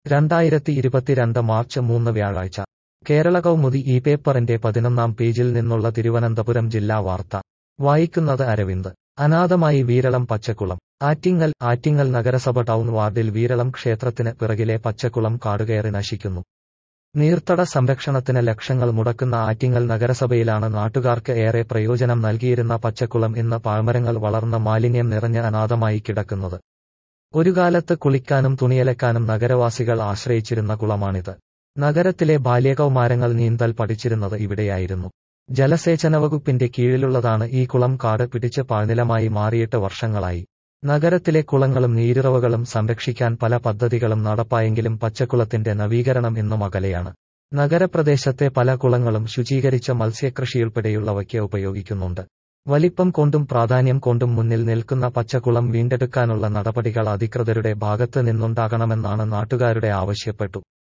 രണ്ടായിരത്തി ഇരുപത്തിരണ്ട് മാർച്ച് മൂന്ന് വ്യാഴാഴ്ച കേരള കൗമുദി ഈ പേപ്പറിന്റെ പതിനൊന്നാം പേജിൽ നിന്നുള്ള തിരുവനന്തപുരം ജില്ലാ വാർത്ത വായിക്കുന്നത് അരവിന്ദ് അനാഥമായി വീരളം പച്ചക്കുളം ആറ്റിങ്ങൽ ആറ്റിങ്ങൽ നഗരസഭ ടൗൺ വാർഡിൽ വീരളം ക്ഷേത്രത്തിന് പിറകിലെ പച്ചക്കുളം കാടുകയറി നശിക്കുന്നു നീർത്തട സംരക്ഷണത്തിന് ലക്ഷങ്ങൾ മുടക്കുന്ന ആറ്റിങ്ങൽ നഗരസഭയിലാണ് നാട്ടുകാർക്ക് ഏറെ പ്രയോജനം നൽകിയിരുന്ന പച്ചക്കുളം ഇന്ന് പാഴ്മരങ്ങൾ വളർന്ന മാലിന്യം നിറഞ്ഞ് അനാഥമായി കിടക്കുന്നത് ഒരു കാലത്ത് കുളിക്കാനും തുണിയലക്കാനും നഗരവാസികൾ ആശ്രയിച്ചിരുന്ന കുളമാണിത് നഗരത്തിലെ ബാല്യകൗമാരങ്ങൾ നീന്തൽ പഠിച്ചിരുന്നത് ഇവിടെയായിരുന്നു ജലസേചന വകുപ്പിന്റെ കീഴിലുള്ളതാണ് ഈ കുളം കാട് പിടിച്ച് പാഴ്നിലമായി മാറിയിട്ട് വർഷങ്ങളായി നഗരത്തിലെ കുളങ്ങളും നീരുറവകളും സംരക്ഷിക്കാൻ പല പദ്ധതികളും നടപ്പായെങ്കിലും പച്ചക്കുളത്തിന്റെ നവീകരണം ഇന്നും അകലെയാണ് നഗരപ്രദേശത്തെ പല കുളങ്ങളും ശുചീകരിച്ച മത്സ്യകൃഷിയുൾപ്പെടെയുള്ളവയ്ക്ക് ഉപയോഗിക്കുന്നുണ്ട് വലിപ്പം കൊണ്ടും പ്രാധാന്യം കൊണ്ടും മുന്നിൽ നിൽക്കുന്ന പച്ചക്കുളം വീണ്ടെടുക്കാനുള്ള നടപടികൾ അധികൃതരുടെ ഭാഗത്ത് നിന്നുണ്ടാകണമെന്നാണ് നാട്ടുകാരുടെ ആവശ്യപ്പെട്ടു